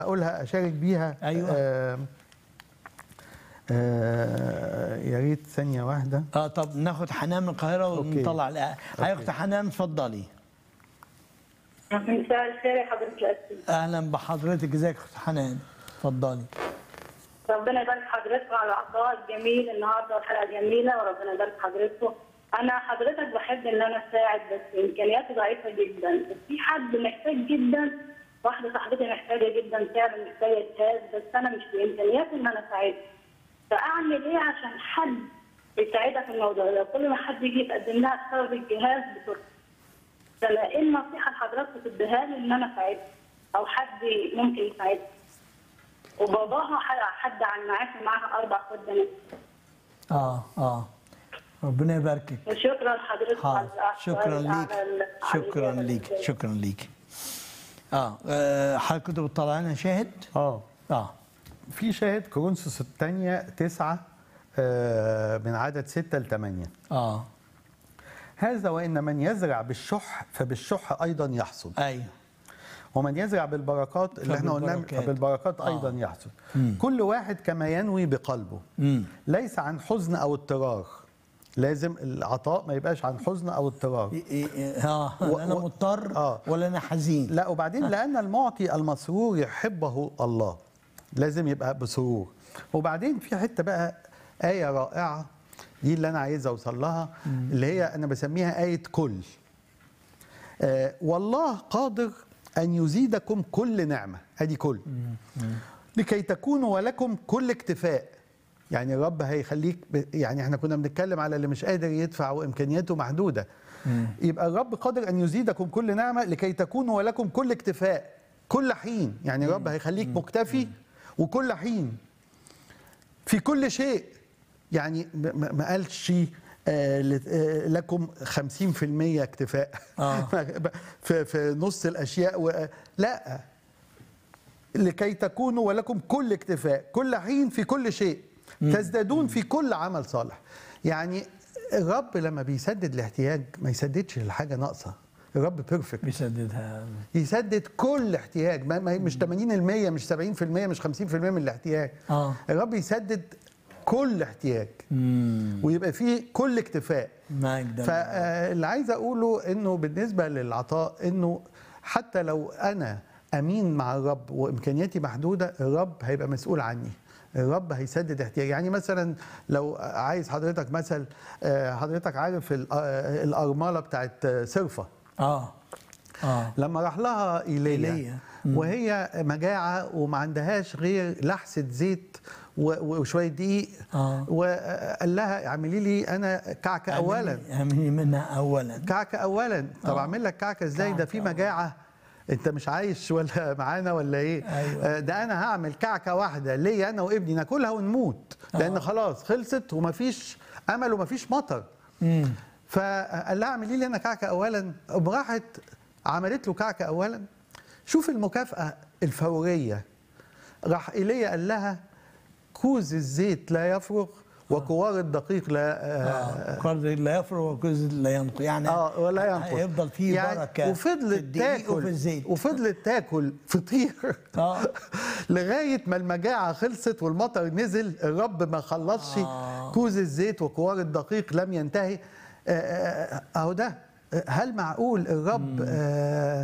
اقولها اشارك بيها أيوة. آه آه يا ريت ثانيه واحده اه طب ناخد حنان من القاهره أوكي. ونطلع الآ- هاي اخت حنان اتفضلي مساء الخير يا حضرة الأسيس اهلا بحضرتك ازيك يا اخت حنان اتفضلي ربنا يبارك حضرتك على العطاء الجميل النهارده والحلقة جميلة وربنا يبارك حضرتكم أنا حضرتك بحب إن أنا أساعد بس إمكانياتي ضعيفة جدا بس في حد محتاج جدا واحدة صاحبتي محتاجة جدا فعلا محتاجة جهاز بس أنا مش بإمكانياتي إن أنا أساعدها فأعمل إيه عشان حد يساعدها في الموضوع ده كل ما حد يجي يتقدم لها بسبب الجهاز بترفض فأنا إيه النصيحة لحضرتك تديها لي إن أنا أساعدها أو حد ممكن يساعدها وباباها ح- حد عن معاش معاها اربع اخوات بنات اه اه ربنا يباركك وشكرا لحضرتك حاضر على شكرا على- ليك على- على شكرا الإجابة ليك اللي- شكرا ليك اه آه، حضرتك كنت بتطلع لنا شاهد اه اه في شاهد كورنثوس الثانيه تسعة آه من عدد ستة لثمانية اه هذا وان من يزرع بالشح فبالشح ايضا يحصد ايوه ومن يزرع بالبركات اللي احنا قلنا فبالبركات. فبالبركات آه. ايضا يحصد كل واحد كما ينوي بقلبه امم ليس عن حزن او اضطرار لازم العطاء ما يبقاش عن حزن او اضطرار اه و- لا انا و- مضطر آه. ولا انا حزين لا وبعدين لان المعطي المسرور يحبه الله لازم يبقى بسرور وبعدين في حته بقى ايه رائعه دي اللي انا عايز اوصل لها اللي هي انا بسميها ايه كل آه والله قادر ان يزيدكم كل نعمه ادي كل لكي تكونوا ولكم كل اكتفاء يعني الرب هيخليك ب... يعني احنا كنا بنتكلم على اللي مش قادر يدفع وامكانياته محدوده يبقى الرب قادر ان يزيدكم كل نعمه لكي تكونوا ولكم كل اكتفاء كل حين يعني الرب هيخليك مكتفي وكل حين في كل شيء يعني ما- ما ما قالش آه، لت- آه، لكم 50% اكتفاء آه. في في نص الاشياء و... لا لكي تكونوا ولكم كل اكتفاء كل حين في كل شيء تزدادون في كل عمل صالح يعني الرب لما بيسدد الاحتياج ما يسددش الحاجه ناقصه الرب بيرفكت بيسددها يسدد كل احتياج ما ما- مش 80% مش 70% مش 50% من الاحتياج اه الرب يسدد كل احتياج امم ويبقى فيه كل اكتفاء مجدا فاللي عايز اقوله انه بالنسبه للعطاء انه حتى لو انا امين مع الرب وامكانياتي محدوده الرب هيبقى مسؤول عني الرب هيسدد احتياجي يعني مثلا لو عايز حضرتك مثل آه، حضرتك عارف ال- آه، الارمله بتاعت آه، صرفه اه اه لما راح لها ايليا إيليا. وهي مجاعه وما عندهاش غير لحسه زيت و- وشويه دقيق آه. وقال لها اعملي لي انا كعكه اولا اعملي منها اولا كعكه اولا طب آه. اعمل لك كعكه ازاي ده في كعكة. مجاعه انت مش عايش ولا معانا ولا ايه أيوة. آه، ده انا هعمل كعكه واحده ليا انا وابني ناكلها ونموت لان خلاص خلصت ومفيش امل ومفيش مطر امم فقال لها اعملي لي انا كعكه اولا قام راحت عملت له كعكه اولا شوف المكافاه الفوريه راح ايليا قال لها كوز الزيت لا يفرغ وكوار الدقيق لا آه اه قرض لا يفرغ وكز لا ينقض يعني اه ولا ينقص هيفضل فيه يعني بركه في وفضلت الدقيق وفي تاكل الزيت وفضلت تاكل فطير اه لغايه ما المجاعه خلصت والمطر نزل الرب ما خلصش آه. كوز الزيت وكوار الدقيق لم ينتهي آه، آه، اهو ده آه، هل معقول الرب آه،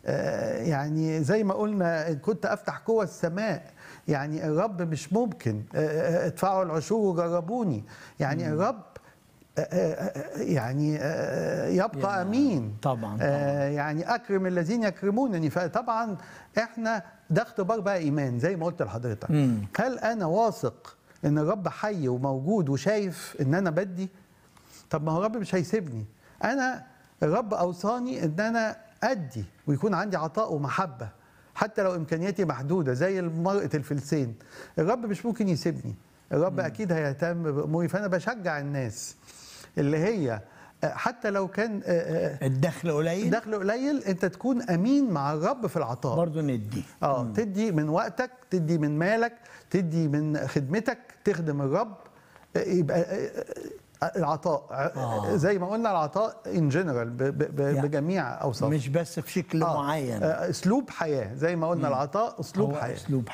آه، يعني زي ما قلنا إن كنت افتح قوى السماء يعني الرب مش ممكن آه، آه، ادفعوا العشور وجربوني يعني الرب آه، آه، آه، يعني آه، يبقى يا- امين طبعاً، آه، يعني اكرم الذين يكرمونني فطبعا احنا ده اختبار بقى ايمان زي ما قلت لحضرتك مم. هل انا واثق ان الرب حي وموجود وشايف ان انا بدي طب ما هو الرب مش هيسيبني انا الرب اوصاني ان انا ادي ويكون عندي عطاء ومحبه حتى لو امكانياتي محدوده زي مرأة الفلسين الرب مش ممكن يسيبني الرب اكيد هيهتم باموري فانا بشجع الناس اللي هي آه، حتى لو كان آه، آه، الدخل قليل دخل قليل انت تكون امين مع الرب في العطاء برضه ندي اه تدي من وقتك تدي من مالك تدي من خدمتك تخدم الرب آه، يبقى آه، العطاء آه. زي ما قلنا العطاء ان جنرال يعني بجميع اوصافه مش بس في شكل آه. معين آه، اسلوب حياه زي ما قلنا العطاء اسلوب هو حياه اسلوب